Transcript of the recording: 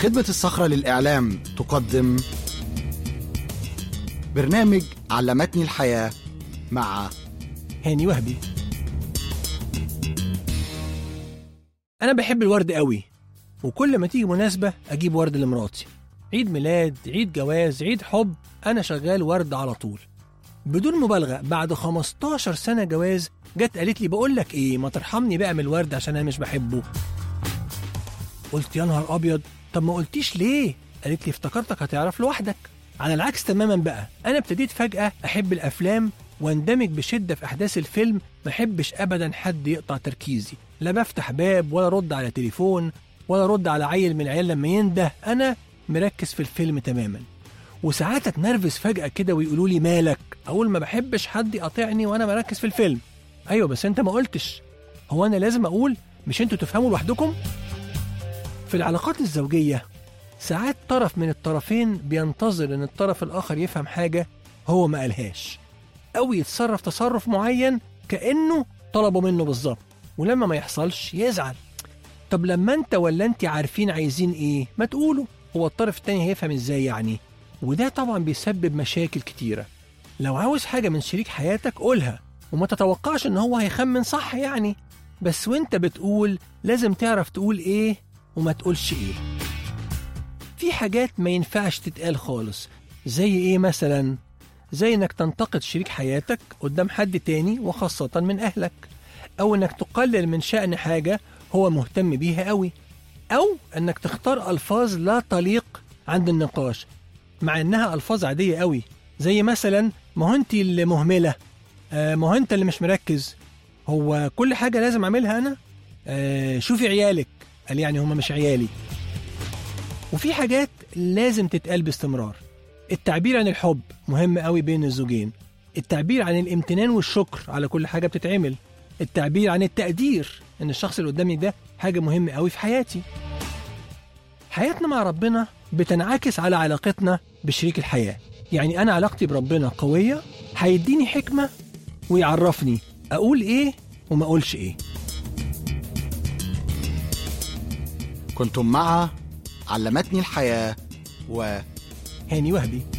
خدمة الصخرة للإعلام تقدم برنامج علمتني الحياة مع هاني وهبي أنا بحب الورد قوي وكل ما تيجي مناسبة أجيب ورد لمراتي عيد ميلاد عيد جواز عيد حب أنا شغال ورد على طول بدون مبالغة بعد 15 سنة جواز جت قالت لي بقول لك إيه ما ترحمني بقى من الورد عشان أنا مش بحبه قلت يا نهار أبيض طب ما قلتيش ليه قالت لي افتكرتك هتعرف لوحدك على العكس تماما بقى أنا ابتديت فجأة أحب الأفلام واندمج بشدة في أحداث الفيلم ما أحبش أبدا حد يقطع تركيزي لا بفتح باب ولا أرد على تليفون ولا أرد على عيل من العيال لما ينده أنا مركز في الفيلم تماما وساعات اتنرفز فجأة كده ويقولوا لي مالك أقول ما بحبش حد يقاطعني وأنا مركز في الفيلم أيوة بس أنت ما قلتش هو أنا لازم أقول مش أنتوا تفهموا لوحدكم في العلاقات الزوجية ساعات طرف من الطرفين بينتظر ان الطرف الاخر يفهم حاجه هو ما قالهاش او يتصرف تصرف معين كانه طلبه منه بالظبط ولما ما يحصلش يزعل طب لما انت ولا انت عارفين عايزين ايه ما تقولوا هو الطرف التاني هيفهم ازاي يعني وده طبعا بيسبب مشاكل كتيره لو عاوز حاجه من شريك حياتك قولها وما تتوقعش ان هو هيخمن صح يعني بس وانت بتقول لازم تعرف تقول ايه وما تقولش ايه في حاجات ما ينفعش تتقال خالص زي ايه مثلا زي انك تنتقد شريك حياتك قدام حد تاني وخاصة من اهلك او انك تقلل من شأن حاجة هو مهتم بيها قوي او انك تختار الفاظ لا تليق عند النقاش مع انها الفاظ عادية قوي زي مثلا ما هو انت اللي مهملة آه ما هو انت اللي مش مركز هو كل حاجة لازم اعملها انا آه شوفي عيالك قال يعني هما مش عيالي وفي حاجات لازم تتقال باستمرار التعبير عن الحب مهم قوي بين الزوجين التعبير عن الامتنان والشكر على كل حاجة بتتعمل التعبير عن التقدير ان الشخص اللي قدامي ده حاجة مهمة قوي في حياتي حياتنا مع ربنا بتنعكس على علاقتنا بشريك الحياة يعني أنا علاقتي بربنا قوية هيديني حكمة ويعرفني أقول إيه وما أقولش إيه كنتم مع علمتني الحياة و هاني وهبي